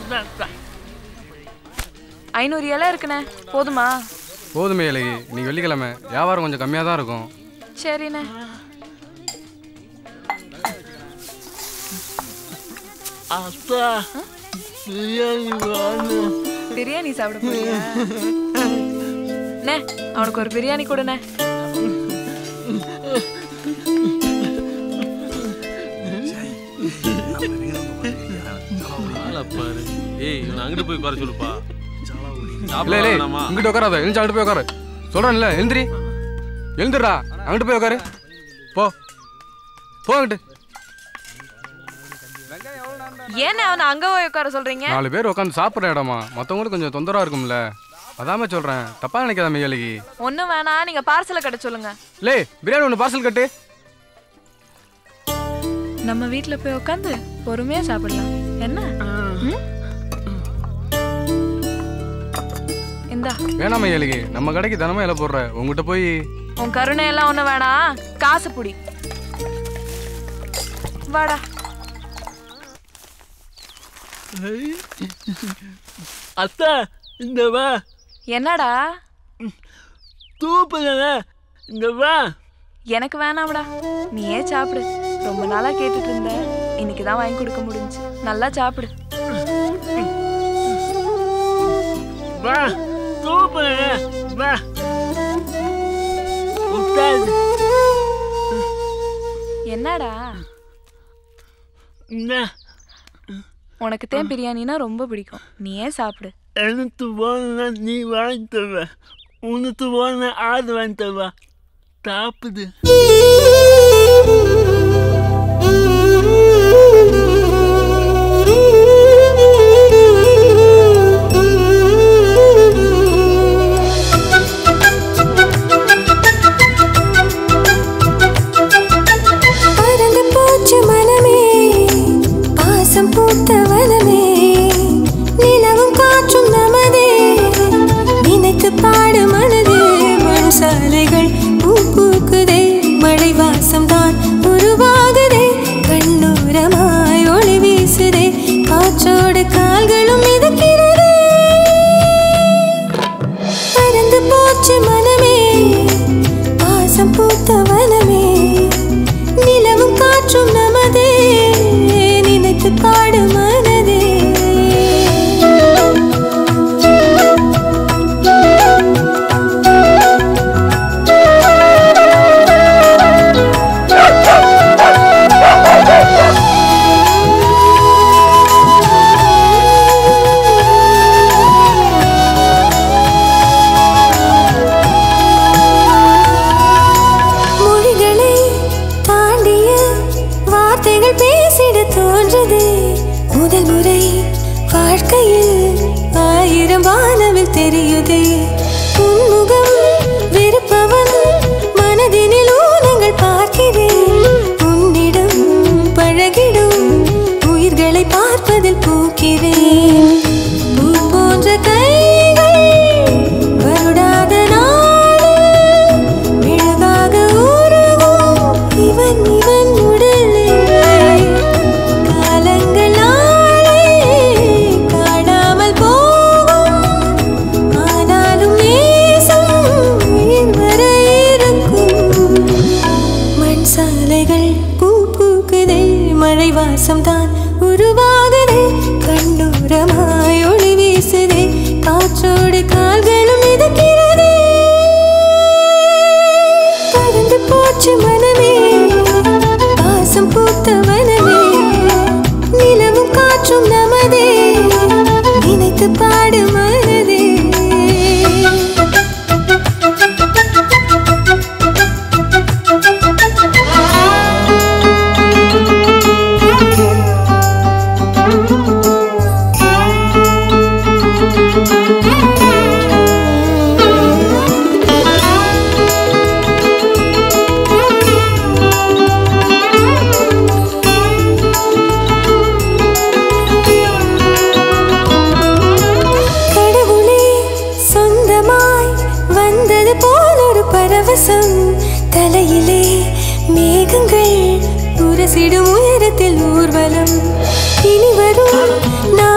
ஐநூறு இலை இருக்குண்ணே போதுமா போதுமே இலகி நீ வெள்ளிக்கிழமை வியாபாரம் கொஞ்சம் கம்மியாக தான் இருக்கும் சரிண்ணே அத்தா பிரியாணி வேணும் பிரியாணி சாப்பிட போறியா அண்ணே அவனுக்கு ஒரு பிரியாணி கொடுண்ணே ஆளை பாரு ஏய் இவனை அங்கிட்டு போய் உட்கார சொல்லுப்பா இல்லை சாப்பிட இல்லை வேணாமா இங்கிட்டு உட்காராத எழுந்து அங்கிட்டு போய் உட்காரு சொல்கிறேன்ல எழுந்திரி எழுந்துடுறா அங்கிட்டு போய் உட்காரு போ போ அங்கிட்டு ஏண்ணே அவனை அங்க போய் உட்கார சொல்றீங்க நாலு பேர் உட்காந்து சாப்பிட்ற இடமா மற்றவங்களுக்கு கொஞ்சம் தொந்தரவாக இருக்கும்ல அதாம சொல்கிறேன் தப்பாக நினைக்காத மெய்யலகி ஒன்றும் வேணாம் நீங்க பார்சலை கட்ட சொல்லுங்க லே பிரியாணி ஒன்று பார்சல் கட்டு நம்ம வீட்ல போய் உட்காந்து பொறுமையா சாப்பிடலாம் என்ன ம்? இந்தா வேணாம் மெய்யலகி நம்ம கடைக்கு தினமும் இலை போடுற உங்ககிட்ட போய் உன் கருணை எல்லாம் ஒண்ணு வேணாம் காசு புடி வாடா அத்தா இந்த வா என்னடா தூப்புல இந்த வா எனக்கு வேணாம்டா நீயே சாப்பிடு ரொம்ப நாளா கேட்டுட்டு இருந்த இன்னைக்கு தான் வாங்கி கொடுக்க முடிஞ்சுச்சு நல்லா சாப்பிடு வா தூப்புல வா உட்காரு என்னடா இந்த உனக்கு தான் பிரியாணினா ரொம்ப பிடிக்கும் நீயே சாப்பிடு எனக்கு போனா நீ வாங்கி தருவ உனக்கு போனா ஆறு வாங்கி தருவா சாப்பிடு பறந்து போச்சு மனமே பாசம் பூத்த வனமே நிலவும் காற்றும் நமதே நினைத்து பாடு மனதே மண் சாலைகள் பூ பூக்குதே மழை வாசம்தான் உருவாகுதே கண்ணூரமாய் ஒளி வீசுதே காற்றோடு கால்களும் மிதக்கிறதே பறந்து போச்சு மனமே பாசம் பூத்த வனமே நிலவும் காற்றும் நமதே நினைத்து பாடு மனதே மொழிகளை தாண்டிய வார்த்தைகள் பேசிட தோன்றுதே முதல் முறை வாழ்க்கையில் ஆயிரம் வானவில் தெரியுதே உன்முகம் வெறுப்பவன் மனதினில் ஊனங்கள் பார்க்கிறேன் உன்னிடம் பழகிடும் உயிர்களை பார்ப்பதில் பூக்கிறேன் பூ போன்ற கைகள் வருடாத நாடு மெழுகாக உருகும் இவன் இவன் உடலே காலங்கள் நாளே காணாமல் போகும் ஆனாலும் நேசம் உயிர் வரை இருக்கும் மண் சாலைகள் பூ பூக்குதே மழை வாசம்தான் உருவாகுதே கண்ணூரமாய் ஒளி வீசுதே காற்றோடு கால்களும் மிதக்கிறதே பறந்து போச்சு மனமே பாசம் பூத்த வனமே நிலவும் காற்றும் நமதே நினைத்து பாடு மனதே கடவுளே சொந்தமாய் வந்தது போல் ஒரு பரவசம் தலையிலே மேகங்கள் உரசிடும் உயரத்தில் ஊர்வலம் இனி வரும்